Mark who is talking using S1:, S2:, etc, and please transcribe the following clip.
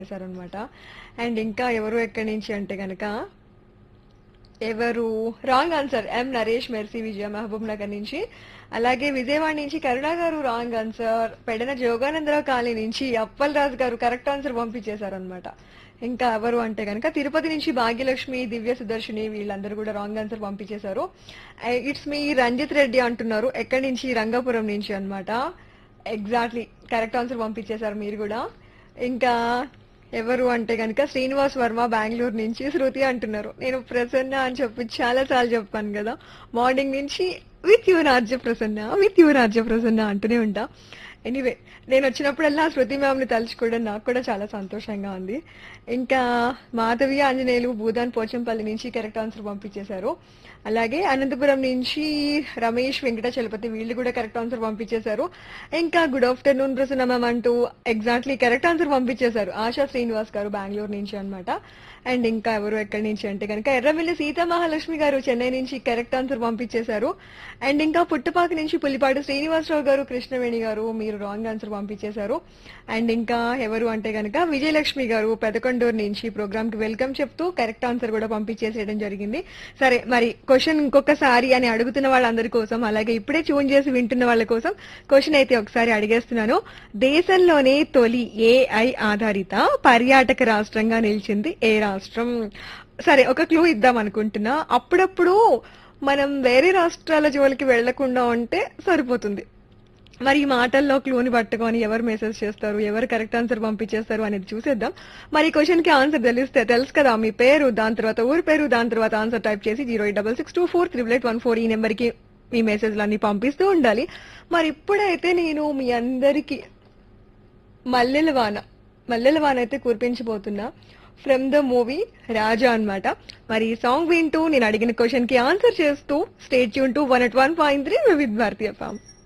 S1: చేశారనమాట అండ్ ఇంకా ఎవరు ఎక్కడి నుంచి అంటే గనక ఎవరు wrong answer M Naresh Mercy Vijaya Mahabubnagar నుంచి అలాగే విజయవాడ నుంచి Karuna garu wrong answer Pedana Joganandarao colony నుంచి అప్పల్ రాజు గారు కరెక్ట్ ఆన్సర్ పంపించేశారనమాట ఇంకా ఎవరు అంటే కనుక తిరుపతి నుంచి భాగ్యలక్ష్మి దివ్య సుదర్శిని వీళ్ళందరూ కూడా రాంగ్ ఆన్సర్ పంపించేశారు ఇట్స్ మీ రంజిత్ రెడ్డి అంటున్నారు ఎక్కడి నుంచి రంగాపురం నుంచి అన్నమాట ఎగ్జాక్ట్లీ కరెక్ట్ ఆన్సర్ పంపించేశారు మీరు కూడా ఇంకా ఎవరు అంటే కనుక శ్రీనివాస్ వర్మ బెంగళూరు నుంచి శృతి అంటున్నారు నేను ప్రసన్న అని చెప్పి చాలా సార్లు చెప్పాను కదా మార్నింగ్ నుంచి విత్ యువర్ రాజ్య ప్రసన్న విత్ యువర్ రాజ్య ప్రసన్న అంటూనే ఉంటా ఎనీవే నేను వచ్చినప్పుడల్లా శృతి మ్యామ్ని తలుచుకోవడం నాకు కూడా చాలా సంతోషంగా ఉంది ఇంకా మాధవి ఆంజనేయులు భూదాన్ పోచంపల్లి నుంచి కరెక్ట్ ఆన్సర్ పంపించేశారు అలాగే అనంతపురం నుంచి రమేష్ వెంకట చలపతి వీళ్ళు కూడా కరెక్ట్ ఆన్సర్ పంపించేశారు ఇంకా గుడ్ ఆఫ్టర్నూన్ ప్రసన్న మ్యామ్ అంటూ ఎగ్జాక్ట్లీ కరెక్ట్ ఆన్సర్ పంపించేశారు ఆశా శ్రీనివాస్ గారు బెంగళూరు నుంచి అన్నమాట అండ్ ఇంకా ఎవరు ఎక్కడి నుంచి అంటే కనుక ఎర్రమిల్లి సీతా మహాలక్ష్మి గారు చెన్నై నుంచి కరెక్ట్ ఆన్సర్ పంపించేశారు అండ్ ఇంకా పుట్టపాక నుంచి పులిపాటి శ్రీనివాసరావు గారు కృష్ణవేణి గారు మీరు రాంగ్ ఆన్సర్ పంపించేశారు అండ్ ఇంకా ఎవరు అంటే కనుక విజయలక్ష్మి గారు పెదకొండూరు నుంచి ప్రోగ్రామ్ కి వెల్కమ్ చెప్తూ కరెక్ట్ ఆన్సర్ కూడా పంపించేసేయడం జరిగింది సరే మరి క్వశ్చన్ ఇంకొకసారి అని అడుగుతున్న వాళ్ళందరి కోసం అలాగే ఇప్పుడే ట్యూన్ చేసి వింటున్న వాళ్ళ కోసం క్వశ్చన్ అయితే ఒకసారి అడిగేస్తున్నాను దేశంలోనే తొలి ఏఐ ఆధారిత పర్యాటక రాష్ట్రంగా నిలిచింది ఏ రాష్ట్రం సరే ఒక క్లూ ఇద్దాం అనుకుంటున్నా అప్పుడప్పుడు మనం వేరే రాష్ట్రాల జోలికి వెళ్లకుండా ఉంటే సరిపోతుంది మరి ఈ మాటల్లో క్లూని పట్టుకొని ఎవరు మెసేజ్ చేస్తారు ఎవరు కరెక్ట్ ఆన్సర్ పంపించేస్తారు అనేది చూసేద్దాం మరి క్వశ్చన్ కి ఆన్సర్ తెలిస్తే తెలుసు కదా మీ పేరు దాని తర్వాత ఊరి పేరు దాని తర్వాత ఆన్సర్ టైప్ చేసి zero eight double six two four triple eight one four ఈ నెంబర్ కి మీ మెసేజ్లు అన్ని పంపిస్తూ ఉండాలి మరి ఇప్పుడైతే నేను మీ అందరికి మల్లెల వాన మల్లెల వాన అయితే కురిపించబోతున్నా ఫ్రమ్ ద మూవీ రాజా అన్నమాట మరి ఈ సాంగ్ వింటూ నేను అడిగిన క్వశ్చన్ కి ఆన్సర్ చేస్తూ state tune to one at one point three with Bharatiya form